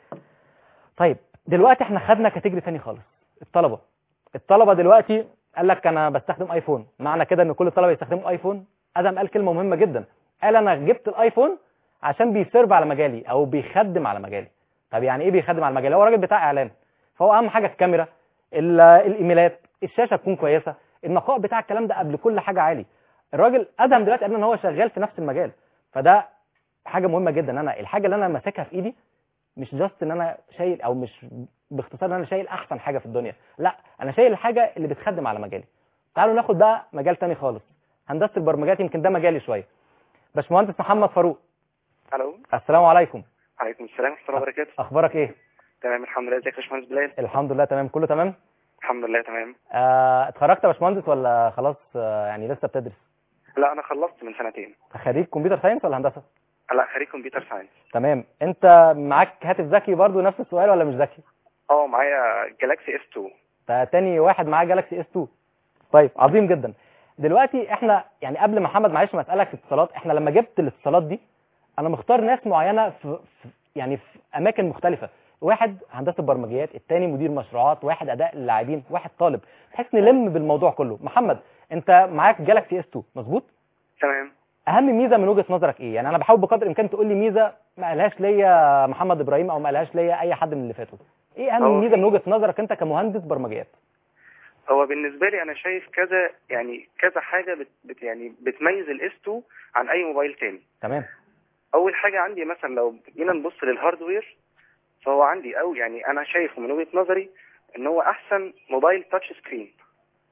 Speaker 1: طيب دلوقتي احنا خدنا كاتيجوري ثاني خالص الطلبه الطلبه دلوقتي قال لك انا بستخدم ايفون معنى كده ان كل الطلبه يستخدموا ايفون ادم قال كلمه مهمه جدا قال انا جبت الايفون عشان بيسيرف على مجالي او بيخدم على مجالي طب يعني ايه بيخدم على مجالي هو راجل بتاع اعلان فهو اهم حاجه الكاميرا ال- الايميلات الشاشه تكون كويسه النقاء بتاع الكلام ده قبل كل حاجه عالي الراجل ادهم دلوقتي قال ان هو شغال في نفس المجال فده حاجه مهمه جدا انا الحاجه اللي انا ماسكها في ايدي مش جاست ان انا شايل او مش باختصار ان انا شايل احسن حاجه في الدنيا لا انا شايل الحاجه اللي بتخدم على مجالي تعالوا ناخد بقى مجال تاني خالص هندسه البرمجيات يمكن ده مجالي شويه باشمهندس محمد فاروق
Speaker 14: الو
Speaker 1: السلام عليكم
Speaker 14: عليكم السلام ورحمه الله وبركاته
Speaker 1: اخبارك ايه
Speaker 14: تمام الحمد لله ازيك يا باشمهندس بلال
Speaker 1: الحمد لله تمام كله تمام
Speaker 14: الحمد لله تمام
Speaker 1: آه اتخرجت يا باشمهندس ولا خلاص آه يعني لسه بتدرس
Speaker 14: لا انا خلصت من سنتين
Speaker 1: خريج كمبيوتر ساينس ولا هندسه
Speaker 14: لا خريج كمبيوتر ساينس
Speaker 1: تمام انت معاك هاتف ذكي برضو نفس السؤال ولا مش ذكي
Speaker 14: اه معايا جالاكسي اس 2
Speaker 1: ده تاني واحد معاه جالاكسي اس 2 طيب عظيم جدا دلوقتي احنا يعني قبل محمد معلش ما اسالك في اتصالات احنا لما جبت الاتصالات دي انا مختار ناس معينه في, في يعني في اماكن مختلفه واحد هندسه برمجيات التاني مدير مشروعات واحد اداء اللاعبين واحد طالب بحيث نلم بالموضوع كله محمد انت معاك جالاكسي اس 2 مظبوط
Speaker 14: تمام
Speaker 1: اهم ميزه من وجهه نظرك ايه يعني انا بحاول بقدر الامكان تقول لي ميزه ما قالهاش ليا محمد ابراهيم او ما قالهاش ليا اي حد من اللي فاتوا ايه اهم
Speaker 14: هو
Speaker 1: ميزه من وجهه نظرك انت كمهندس برمجيات
Speaker 14: هو بالنسبه لي انا شايف كذا يعني كذا حاجه بت بت يعني بتميز الاس 2 عن اي موبايل تاني
Speaker 1: تمام
Speaker 14: اول حاجه عندي مثلا لو جينا نبص للهاردوير فهو عندي او يعني انا شايفه من وجهه نظري ان هو احسن موبايل تاتش سكرين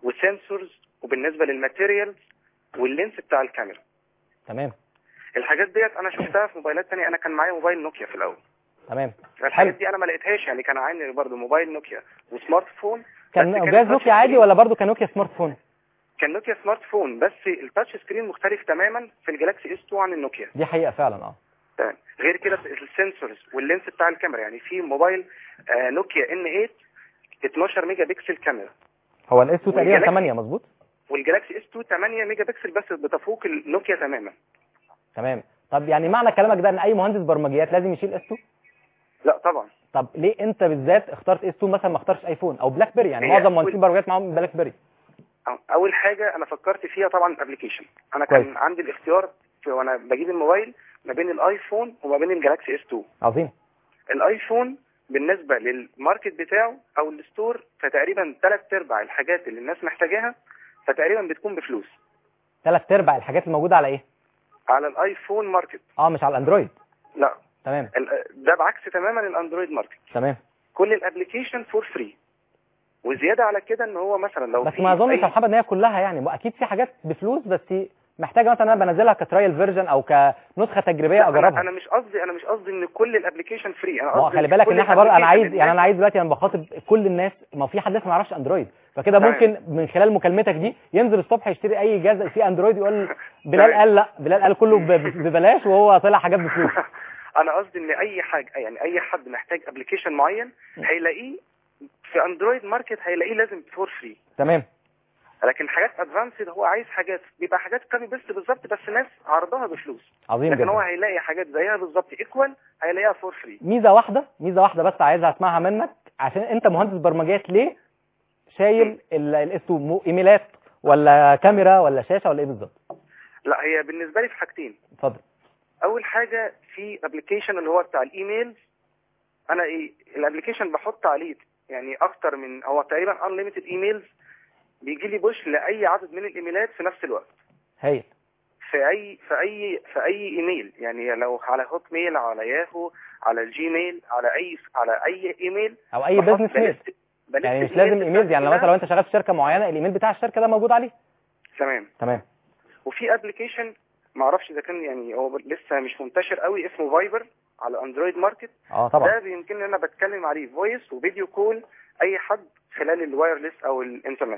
Speaker 14: والسنسورز وبالنسبه للماتيريالز واللينس بتاع الكاميرا
Speaker 1: تمام
Speaker 14: الحاجات ديت انا شفتها في موبايلات تانية انا كان معايا موبايل نوكيا في الاول
Speaker 1: تمام
Speaker 14: الحاجات دي انا ما لقيتهاش يعني كان عندي برضه موبايل نوكيا وسمارت فون بس
Speaker 1: كان
Speaker 14: كان
Speaker 1: جهاز
Speaker 14: التاتش
Speaker 1: نوكيا عادي
Speaker 14: سكرين-
Speaker 1: ولا برضو كان نوكيا سمارت فون
Speaker 14: كان نوكيا سمارت فون بس التاتش سكرين مختلف تماما في الجلاكسي اس 2 عن النوكيا
Speaker 1: دي حقيقه فعلا اه
Speaker 14: تمام غير كده السنسورز واللينس بتاع الكاميرا يعني في موبايل آه نوكيا ان 8 12 ميجا بكسل كاميرا
Speaker 1: هو الاس 2 تقريبا
Speaker 14: والجلاكسي-
Speaker 1: 8 مظبوط
Speaker 14: والجلاكسي اس 2 8 ميجا بكسل بس بتفوق النوكيا تماما
Speaker 1: تمام طب يعني معنى كلامك ده ان اي مهندس برمجيات لازم يشيل اس 2
Speaker 14: لا طبعا
Speaker 1: طب ليه انت بالذات اخترت اس 2 مثلا ما اختارش ايفون او بلاك بيري يعني
Speaker 14: هي
Speaker 1: معظم
Speaker 14: أول-
Speaker 1: مهندسين برمجيات معاهم بلاك بيري
Speaker 14: اول حاجه انا فكرت فيها طبعا الابلكيشن انا
Speaker 1: كويس.
Speaker 14: كان عندي الاختيار في وانا بجيب الموبايل ما بين الايفون وما بين الجلاكسي اس 2
Speaker 1: عظيم
Speaker 14: الايفون بالنسبه للماركت بتاعه او الستور فتقريبا ثلاث ارباع الحاجات اللي الناس محتاجاها فتقريبا بتكون بفلوس
Speaker 1: ثلاث ارباع الحاجات الموجوده على ايه
Speaker 14: على الايفون ماركت
Speaker 1: اه مش على الاندرويد
Speaker 14: لا
Speaker 1: تمام
Speaker 14: ال- ده بعكس تماما الاندرويد ماركت
Speaker 1: تمام
Speaker 14: كل الابلكيشن فور فري وزياده على كده ان هو مثلا لو
Speaker 1: بس
Speaker 14: في
Speaker 1: ما اظنش
Speaker 14: أي-
Speaker 1: يا محمد ان هي كلها يعني اكيد في حاجات بفلوس بس محتاجه مثلا انا بنزلها كترايل فيرجن او كنسخه تجريبيه
Speaker 14: لا، انا
Speaker 1: اجربها
Speaker 14: انا مش قصدي انا مش قصدي ان كل الابلكيشن فري انا
Speaker 1: ما هو
Speaker 14: قصدي
Speaker 1: خلي بالك
Speaker 14: كل
Speaker 1: ان احنا برضه انا
Speaker 14: application
Speaker 1: عايز يعني انا
Speaker 14: الناس-
Speaker 1: عايز دلوقتي انا بخاطب كل الناس ما في حد لسه ما يعرفش اندرويد فكده
Speaker 14: تمام.
Speaker 1: ممكن من خلال مكالمتك دي ينزل الصبح يشتري اي جهاز فيه اندرويد يقول بلال قال لا بلال قال كله ب- ب- ببلاش وهو طلع حاجات بفلوس
Speaker 14: انا قصدي ان اي حاجه يعني اي حد محتاج ابلكيشن معين هيلاقيه في اندرويد ماركت هيلاقيه لازم فور فري
Speaker 1: تمام
Speaker 14: لكن حاجات ادفانسد هو عايز حاجات بيبقى حاجات كوبي بيست بالظبط بس ناس عرضها بفلوس
Speaker 1: عظيم
Speaker 14: لكن هو
Speaker 1: جدا
Speaker 14: هيلاقي حاجات زيها بالظبط ايكوال هيلاقيها فور فري
Speaker 1: ميزه واحده ميزه واحده بس عايزها اسمعها منك عشان انت مهندس برمجيات ليه شايل الاس 2 ايميلات ولا كاميرا ولا شاشه ولا ايه بالظبط
Speaker 14: لا هي بالنسبه لي في حاجتين
Speaker 1: اتفضل
Speaker 14: اول حاجه في ابلكيشن اللي هو بتاع الايميلز انا ايه الابلكيشن بحط عليه يعني اكتر من هو تقريبا انليميتد ايميلز بيجي لي بوش لاي عدد من الايميلات في نفس الوقت
Speaker 1: هايل
Speaker 14: في اي في اي في اي ايميل يعني لو على هوت ميل على ياهو على الجيميل على اي على اي ايميل
Speaker 1: او اي
Speaker 14: بحط
Speaker 1: بزنس ميل
Speaker 14: بلست- بلست
Speaker 1: يعني مش
Speaker 14: الإيميل
Speaker 1: لازم ايميل يعني لو
Speaker 14: بتاعتي
Speaker 1: مثلا لو انت شغال في شركه معينه الايميل بتاع الشركه ده موجود عليه
Speaker 14: تمام
Speaker 1: تمام
Speaker 14: وفي ابلكيشن ما اعرفش اذا كان يعني هو لسه مش منتشر قوي اسمه فايبر على اندرويد ماركت
Speaker 1: اه طبعا
Speaker 14: ده يمكن ان انا بتكلم عليه فويس وفيديو كول اي حد خلال الوايرلس او الانترنت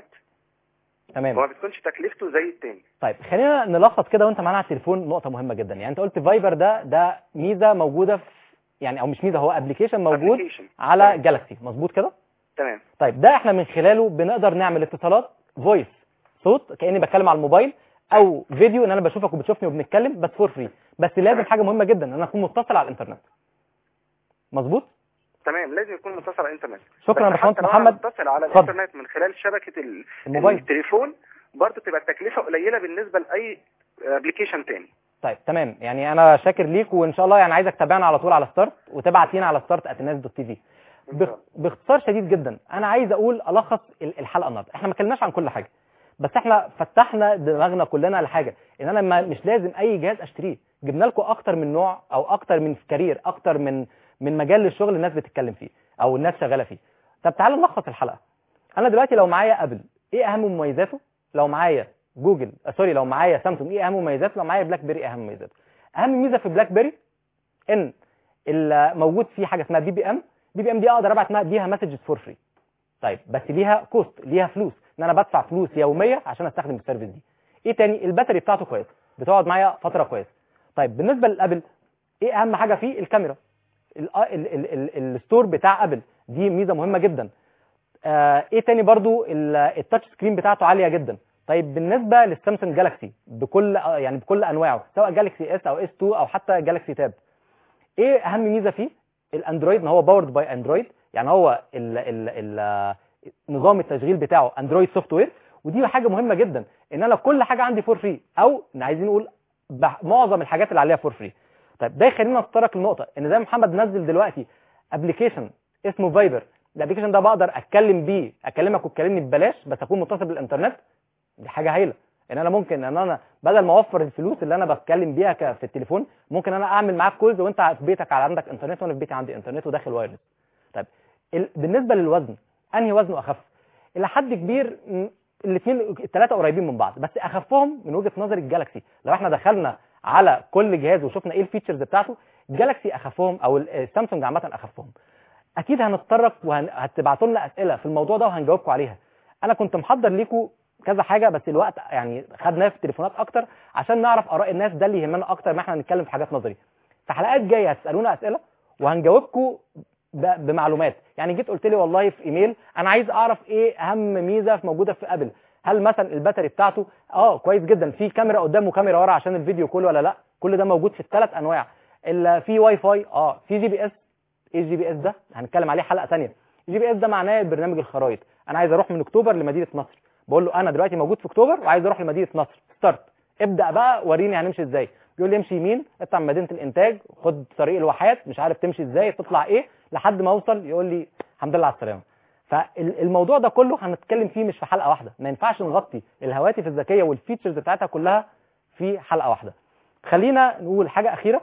Speaker 1: تمام
Speaker 14: وما بتكونش تكلفته زي التاني
Speaker 1: طيب خلينا نلخص كده وانت معانا على التليفون نقطه مهمه جدا يعني انت قلت فايبر ده ده ميزه موجوده في يعني او مش ميزه هو ابلكيشن موجود
Speaker 14: Application.
Speaker 1: على
Speaker 14: تمام.
Speaker 1: جالاكسي مظبوط كده
Speaker 14: تمام
Speaker 1: طيب ده احنا من خلاله بنقدر نعمل اتصالات فويس صوت كاني بتكلم على الموبايل او فيديو ان انا بشوفك وبتشوفني وبنتكلم بس فور فري بس لازم حاجه مهمه جدا ان انا اكون متصل على الانترنت مظبوط
Speaker 14: تمام لازم يكون متصل على الانترنت
Speaker 1: شكرا يا
Speaker 14: بس
Speaker 1: باشمهندس
Speaker 14: حتى لو أنا
Speaker 1: محمد.
Speaker 14: متصل على
Speaker 1: اتفضل.
Speaker 14: الانترنت من خلال شبكه ال-
Speaker 1: الموبايل.
Speaker 14: التليفون برضه تبقى التكلفه قليله بالنسبه لاي ابلكيشن تاني
Speaker 1: طيب تمام يعني انا شاكر ليك وان شاء الله يعني عايزك تتابعنا على طول على ستارت وتبعت لينا على ستارت @الناس دوت تي في باخ- باختصار شديد جدا انا عايز اقول الخص ال- الحلقه النهارده احنا ما اتكلمناش عن كل حاجه بس احنا فتحنا دماغنا كلنا لحاجه ان انا ما مش لازم اي جهاز اشتريه جبنا لكم اكتر من نوع او اكتر من كارير اكتر من من مجال للشغل الناس بتتكلم فيه او الناس شغاله فيه طب تعالى نلخص الحلقه انا دلوقتي لو معايا ابل ايه اهم مميزاته لو معايا جوجل آه، سوري لو معايا سامسونج ايه اهم مميزاته لو معايا بلاك بيري ايه اهم مميزاته اهم ميزه في بلاك بيري ان ال- موجود فيه حاجه اسمها بي بي ام بي بي ام دي اقدر ابعت بيها مسجز فور فري طيب بس ليها كوست ليها فلوس ان انا بدفع فلوس يوميه عشان استخدم السيرفيس دي ايه تاني الباتري بتاعته كويسه بتقعد معايا فتره كويسه طيب بالنسبه للابل ايه اهم حاجه فيه الكاميرا ال- ال- ال- ال- الستور بتاع ابل دي ميزه مهمه جدا آه ايه تاني برضو ال- التاتش سكرين بتاعته عاليه جدا طيب بالنسبه للسامسونج جالاكسي بكل آه، يعني بكل انواعه سواء جالاكسي اس او اس 2 او حتى جالاكسي تاب ايه اهم ميزه فيه الاندرويد ان هو باورد باي اندرويد يعني هو ال ال ال نظام التشغيل بتاعه اندرويد سوفت وير ودي حاجه مهمه جدا ان انا كل حاجه عندي فور فري او عايزين نقول بح- معظم الحاجات اللي عليها فور فري طيب ده يخلينا نتطرق للنقطه ان زي ما محمد نزل دلوقتي ابلكيشن اسمه فايبر الابلكيشن ده بقدر اتكلم بيه اكلمك وتكلمني ببلاش بس اكون متصل بالانترنت دي حاجه هايله ان انا ممكن ان انا بدل ما اوفر الفلوس اللي انا بتكلم بيها ك- في التليفون ممكن انا اعمل معاك كولز وانت في بيتك على عندك انترنت وانا في بيتي عندي انترنت وداخل وايرلس طيب ال- بالنسبه للوزن انهي وزنه اخف الى حد كبير م- الاثنين الثلاثه قريبين من بعض بس اخفهم من وجهه نظر الجالكسي لو احنا دخلنا على كل جهاز وشفنا ايه الفيتشرز بتاعته الجالكسي اخفهم او السامسونج عامه اخفهم اكيد هنتطرق وهتبعتوا لنا اسئله في الموضوع ده وهنجاوبكم عليها انا كنت محضر ليكم كذا حاجه بس الوقت يعني خدناه في التليفونات اكتر عشان نعرف اراء الناس ده اللي يهمنا اكتر ما احنا هنتكلم في حاجات نظري في حلقات جايه هتسالونا اسئله وهنجاوبكم ب- بمعلومات يعني جيت قلت لي والله في ايميل انا عايز اعرف ايه اهم ميزه في موجوده في ابل هل مثلا الباتري بتاعته اه كويس جدا في كاميرا قدام وكاميرا ورا عشان الفيديو كول ولا لا كل ده موجود في الثلاث انواع ال- في واي فاي اه في جي بي اس ايه الجي بي اس ده هنتكلم عليه حلقه ثانيه الجي بي اس ده معناه برنامج الخرائط انا عايز اروح من اكتوبر لمدينه نصر بقول له انا دلوقتي موجود في اكتوبر وعايز اروح لمدينه نصر ستارت ابدا بقى وريني هنمشي ازاي بيقول لي امشي يمين اطلع من مدينه الانتاج خد طريق الواحات مش عارف تمشي ازاي تطلع ايه لحد ما اوصل يقول لي الحمد لله على السلامه فالموضوع ده كله هنتكلم فيه مش في حلقه واحده ما ينفعش نغطي الهواتف الذكيه والفيتشرز بتاعتها كلها في حلقه واحده خلينا نقول حاجه اخيره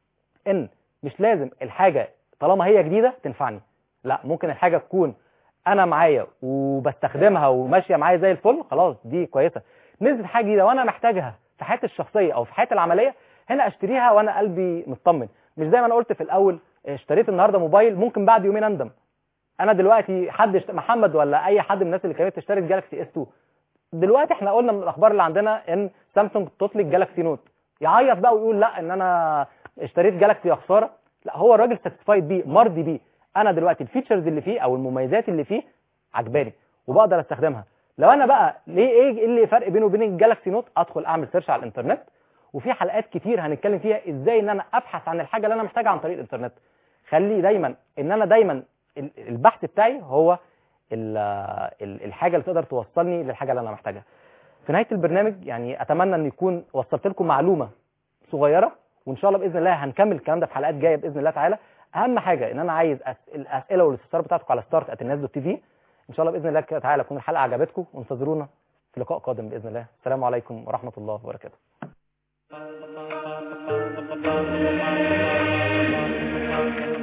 Speaker 1: ان مش لازم الحاجه طالما هي جديده تنفعني لا ممكن الحاجه تكون انا معايا وبستخدمها وماشيه معايا زي الفل خلاص دي كويسه نزلت حاجه جديده وانا محتاجها في حياتي الشخصيه او في حياتي العمليه هنا اشتريها وانا قلبي مطمن مش زي ما انا قلت في الاول اشتريت النهارده موبايل ممكن بعد يومين اندم انا دلوقتي حد اشت... محمد ولا اي حد من الناس اللي كانت اشترت جالكسي اس 2 دلوقتي احنا قلنا من الاخبار اللي عندنا ان سامسونج تطلق جالكسي نوت يعيط بقى ويقول لا ان انا اشتريت جالكسي يا خساره لا هو الراجل ساتسفايد بيه مرضي بيه انا دلوقتي الفيتشرز اللي فيه او المميزات اللي فيه عجباني وبقدر استخدمها لو انا بقى ليه ايه إيه اللي فرق بينه وبين الجالكسي نوت ادخل اعمل سيرش على الانترنت وفي حلقات كتير هنتكلم فيها ازاي ان انا ابحث عن الحاجه اللي انا محتاجها عن طريق الانترنت خلي دايما ان انا دايما ال- البحث بتاعي هو ال- ال- الحاجه اللي تقدر توصلني للحاجه اللي انا محتاجها في نهايه البرنامج يعني اتمنى ان يكون وصلت لكم معلومه صغيره وان شاء الله باذن الله هنكمل الكلام ده في حلقات جايه باذن الله تعالى اهم حاجه ان انا عايز أس- الاسئله والاستفسار بتاعتكم على ستارت الناس دوت تي في ان شاء الله باذن الله تعالى تكون الحلقه عجبتكم وانتظرونا في لقاء قادم باذن الله السلام عليكم ورحمه الله وبركاته
Speaker 15: Thank you.